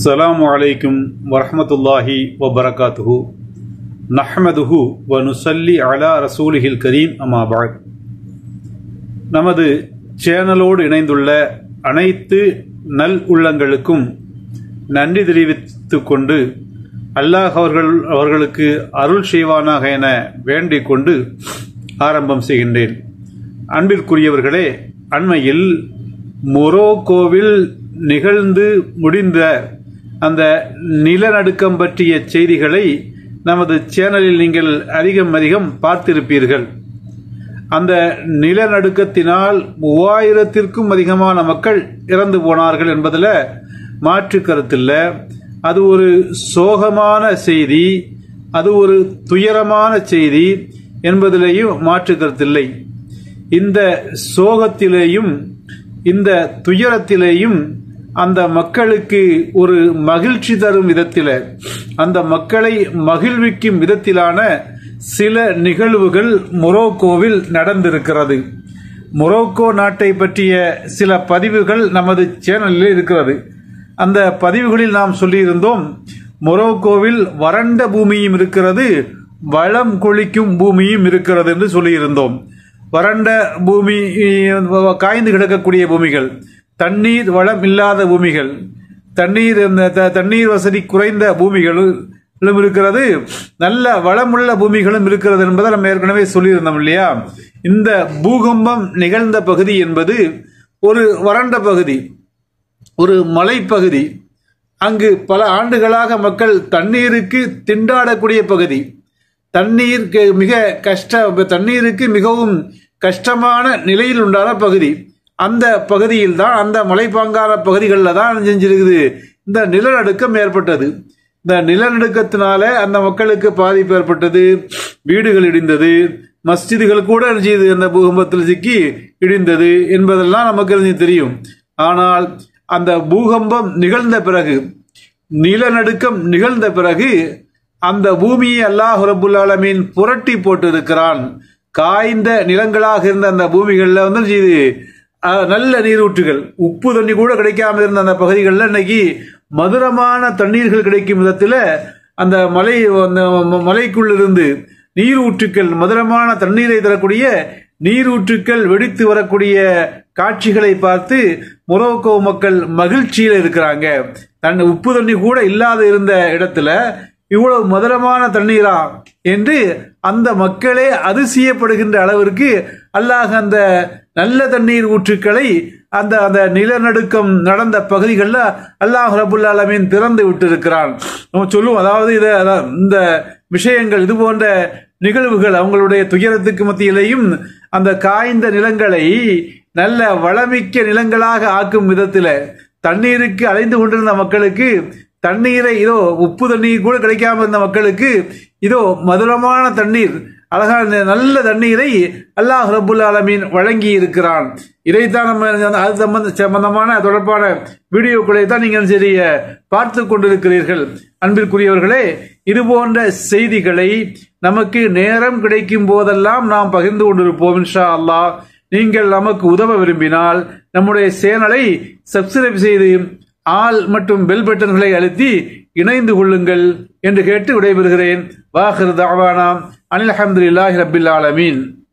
السلام عليكم ورحمة الله وبركاته نحمده ونصلي على رسوله الكريم أما بعد நமது சேனலோடு இணைந்துள்ள அனைத்து நல் உள்ளங்களுக்கும் நன்றி தெரிவித்துக் கொண்டு அல்லாஹ் அவர்கள் அவர்களுக்கு அருள் செய்வானாக என வேண்டிக் கொண்டு ஆரம்பம் செய்கின்றேன் அன்பிற்குரியவர்களே அண்மையில் மொரோக்கோவில் நிகழ்ந்து முடிந்த அந்த நிலநடுக்கம் பற்றிய செய்திகளை நமது சேனலில் நீங்கள் அதிகம் அதிகம் பார்த்திருப்பீர்கள் அந்த நிலநடுக்கத்தினால் மூவாயிரத்திற்கும் அதிகமான மக்கள் இறந்து போனார்கள் என்பதில் மாற்று கருத்தில்ல அது ஒரு சோகமான செய்தி அது ஒரு துயரமான செய்தி என்பதிலேயும் மாற்று கருத்தில்லை இந்த சோகத்திலேயும் இந்த துயரத்திலேயும் அந்த மக்களுக்கு ஒரு மகிழ்ச்சி தரும் விதத்தில அந்த மக்களை மகிழ்விக்கும் விதத்திலான சில நிகழ்வுகள் மொரோக்கோவில் நடந்திருக்கிறது மொரோக்கோ நாட்டை பற்றிய சில பதிவுகள் நமது சேனலில் இருக்கிறது அந்த பதிவுகளில் நாம் சொல்லியிருந்தோம் மொரோக்கோவில் வறண்ட பூமியும் இருக்கிறது வளம் கொளிக்கும் பூமியும் இருக்கிறது என்று சொல்லியிருந்தோம் வறண்ட பூமி காய்ந்து கிடக்கக்கூடிய பூமிகள் தண்ணீர் வளம் இல்லாத பூமிகள் தண்ணீர் தண்ணீர் வசதி குறைந்த பூமிகளும் இருக்கிறது நல்ல வளமுள்ள பூமிகளும் இருக்கிறது என்பதை நம்ம ஏற்கனவே சொல்லியிருந்தோம் இல்லையா இந்த பூகம்பம் நிகழ்ந்த பகுதி என்பது ஒரு வறண்ட பகுதி ஒரு மலைப்பகுதி அங்கு பல ஆண்டுகளாக மக்கள் தண்ணீருக்கு திண்டாடக்கூடிய பகுதி தண்ணீர் மிக கஷ்ட தண்ணீருக்கு மிகவும் கஷ்டமான நிலையில் உண்டான பகுதி அந்த பகுதியில் தான் அந்த மலைப்பாங்கான பகுதிகளில் தான் செஞ்சிருக்குது இந்த நிலநடுக்கம் ஏற்பட்டது இந்த நிலநடுக்கத்தினால அந்த மக்களுக்கு பாதிப்பு ஏற்பட்டது வீடுகள் இடிந்தது மஸ்ஜிதுகள் கூட செய்து அந்த பூகம்பத்தில் சிக்கி இடிந்தது என்பதெல்லாம் நமக்கு தெரியும் ஆனால் அந்த பூகம்பம் நிகழ்ந்த பிறகு நிலநடுக்கம் நிகழ்ந்த பிறகு அந்த பூமியை அல்லாஹ் ரபுல் ஆலமீன் புரட்டி போட்டு இருக்கிறான் காய்ந்த நிலங்களாக இருந்த அந்த பூமிகளில் வந்து செய்து நல்ல நீரூற்றுகள் உப்பு தண்ணி கூட கிடைக்காம இருந்த அந்த பகுதிகளில் இன்னைக்கு மதுரமான தண்ணீர்கள் கிடைக்கும் விதத்தில் அந்த மலை அந்த மலைக்குள்ளிருந்து நீரூற்றுக்கள் மதுரமான தண்ணீரை தரக்கூடிய நீரூற்றுக்கள் வெடித்து வரக்கூடிய காட்சிகளை பார்த்து மொரோக்கோ மக்கள் மகிழ்ச்சியில் இருக்கிறாங்க தன் உப்பு தண்ணி கூட இல்லாத இருந்த இடத்துல இவ்வளவு மதுரமான தண்ணீரா என்று அந்த மக்களே அதிசயப்படுகின்ற அளவிற்கு அல்லாஹ் அந்த நல்ல தண்ணீர் ஊற்றுக்களை அந்த அந்த நிலநடுக்கம் நடந்த பகுதிகளில் அல்லாஹ் ரபுல் அலமீன் திறந்து விட்டு இருக்கிறான் நம்ம சொல்லுவோம் அதாவது இதை இந்த விஷயங்கள் இது போன்ற நிகழ்வுகள் அவங்களுடைய துயரத்துக்கு மத்தியிலையும் அந்த காய்ந்த நிலங்களை நல்ல வளமிக்க நிலங்களாக ஆக்கும் விதத்தில் தண்ணீருக்கு அலைந்து கொண்டிருந்த மக்களுக்கு தண்ணீரை இதோ உப்பு தண்ணீர் கூட கிடைக்காம இருந்த மக்களுக்கு இதோ மதுரமான தண்ணீர் அழகான நல்ல தண்ணீரை அல்லாஹ் ரபுல் ஆலமீன் வழங்கி இருக்கிறான் இதைத்தான் நம்ம அது சம்பந்த சம்பந்தமான தொடர்பான வீடியோக்களை தான் நீங்கள் சரி பார்த்து கொண்டிருக்கிறீர்கள் அன்பிற்குரியவர்களே இது போன்ற செய்திகளை நமக்கு நேரம் கிடைக்கும் போதெல்லாம் நாம் பகிர்ந்து கொண்டிருப்போம் இன்ஷா அல்லாஹ் நீங்கள் நமக்கு உதவ விரும்பினால் நம்முடைய சேனலை சப்ஸ்கிரைப் செய்து ஆல் மற்றும் பெல் பட்டன்களை அழுத்தி இணைந்து கொள்ளுங்கள் என்று கேட்டு விடைபெறுகிறேன் வாஹிர் தாவானாம் அனில் அஹமதுல்லாஹி ரபில் ஆலமீன்